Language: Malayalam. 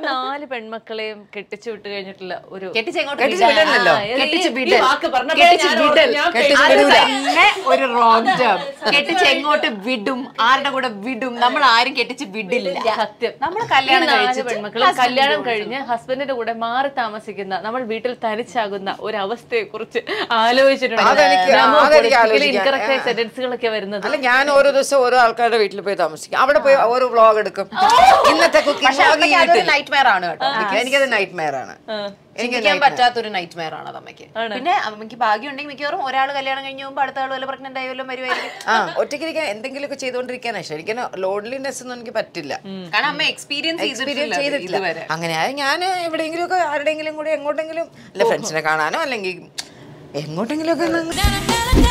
നാല് പെൺമക്കളെയും കെട്ടിച്ചു വിട്ട് കഴിഞ്ഞിട്ടുള്ള ഒരു കെട്ടിച്ച് എങ്ങോട്ട് കെട്ടിച്ച് വിടാൻ? വിടണല്ലോ. ആ, ഈ- കെട്ടിച്ച് ഈ വിടൽ. വാക്ക് പറഞ്ഞപ്പോഴേ കെട്ടിച്ച് ഞാൻ വിടൽ. ഓർത്തു, ഞാൻ കെട്ടിച്ച് അത് വിടൂല. തന്നെ ഒരു റോങ് ടേം കെട്ടിച്ച് എങ്ങോട്ട് വിടും ആരുടെ കൂടെ വിടും നമ്മൾ ആരും കെട്ടിച്ച് വിടില്ല സത്യം നമ്മൾ കല്യാണം ഈ നാല് കഴിച്ചിട്ട് പെൺമക്കളും husband കല്യാണം ന്റെ കൂടെ കഴിഞ്ഞ് ഹസ്ബൻഡിന്റെ കൂടെ മാറി താമസിക്കുന്ന നമ്മൾ വീട്ടിൽ തനിച്ചാകുന്ന ഒരു അവസ്ഥയെ കുറിച്ച് ആലോചിച്ചിട്ടുണ്ട് അതെനിക്ക് അതെനിക്ക് ആലോചിക്കാൻ. ഇൻകറക്റ്റ് ആയ സെന്റൻസുകളൊക്കെ വരുന്നത് അല്ല ഞാൻ ഓരോ ദിവസം ഓരോ ആൾക്കാരുടെ വീട്ടിൽ പോയി താമസിക്കും അവിടെ പോയി ഓരോ വ്ളോഗ് എടുക്കും ഇന്നത്തെ പക്ഷെ അമ്മയ്ക്ക് അതൊരു കുക്കിംഗ് നൈറ്റ് മെയർ ആണ് കേട്ടോ എനിക്കത് നൈറ്റ് മെയർ ആണ് എനിക്ക് ചിന്തിക്കാൻ പറ്റാത്തൊരു നൈറ്റ് മെയർ ആണ് അത് അമ്മയ്ക്ക് ആണ്. പിന്നെ അമ്മയ്ക്ക് ഭാഗ്യം ഉണ്ടെങ്കിൽ മിക്കവാറും ഒരാൾ കല്യാണം കഴിഞ്ഞ് പോകുമ്പോൾ അടുത്ത ആൾ വല്ല പ്രഗ്നന്റ് ആയി വല്ലതും വരുമായിരിക്കും ആ ഒറ്റയ്ക്കിരിക്കാൻ എന്തെങ്കിലുമൊക്കെ ചെയ്തുകൊണ്ടിരിക്കാനാ ഇഷ്ടം എനിക്ക് ലോൺലിനെസ് ഒന്നും എനിക്ക് പറ്റില്ല കാരണം അമ്മ എക്സ്പീരിയൻസ് എക്സ്പീരിയൻസ് ചെയ്തിട്ടില്ല ചെയ്തിട്ടില്ല ഇതുവരെ അങ്ങനെ ഞാൻ എവിടെയെങ്കിലും ഒക്കെ ആരുടെയെങ്കിലും കൂടെ എങ്ങോട്ടെങ്കിലും അല്ല ഫ്രണ്ട്സിനെ കാണാനോ അല്ലെങ്കിൽ എങ്ങോട്ടെങ്കിലും ഒക്കെ ഒന്ന്